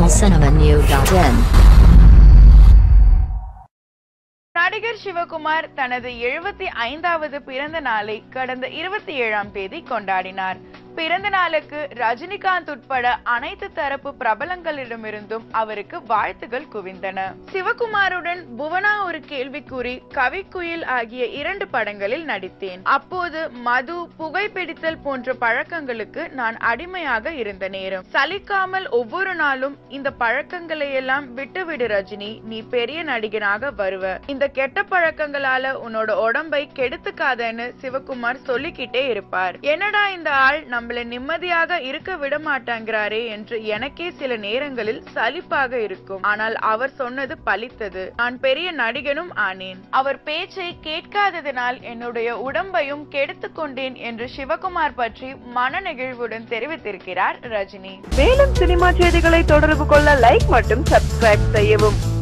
tamilcinemanew.in நடிகர் சிவகுமார் தனது எழுபத்தி ஐந்தாவது பிறந்த நாளை கடந்த இருபத்தி ஏழாம் தேதி கொண்டாடினார் பிறந்த நாளுக்கு ரஜினிகாந்த் உட்பட அனைத்து தரப்பு பிரபலங்களிடமிருந்தும் அவருக்கு வாழ்த்துகள் குவிந்தன சிவகுமாருடன் புவனா ஒரு கேள்விக்குறி கவிக்குயில் ஆகிய இரண்டு படங்களில் நடித்தேன் அப்போது மது புகைப்பிடித்தல் போன்ற பழக்கங்களுக்கு நான் அடிமையாக இருந்த நேரம் சலிக்காமல் ஒவ்வொரு நாளும் இந்த பழக்கங்களை எல்லாம் விட்டுவிடு ரஜினி நீ பெரிய நடிகனாக வருவ இந்த கெட்ட பழக்கங்களால உன்னோட உடம்பை கெடுத்துக்காதன்னு சிவகுமார் சொல்லிக்கிட்டே இருப்பார் என்னடா இந்த ஆள் நம்மள நிம்மதியாக இருக்க விட மாட்டாங்கிறாரே என்று எனக்கே சில நேரங்களில் சலிப்பாக இருக்கும் ஆனால் அவர் சொன்னது பலித்தது நான் பெரிய நடிகனும் ஆனேன் அவர் பேச்சை கேட்காததினால் என்னுடைய உடம்பையும் கெடுத்து கொண்டேன் என்று சிவகுமார் பற்றி மனநெகிழ்வுடன் தெரிவித்திருக்கிறார் ரஜினி மேலும் சினிமா செய்திகளை தொடர்பு கொள்ள லைக் மற்றும் சப்ஸ்கிரைப் செய்யவும்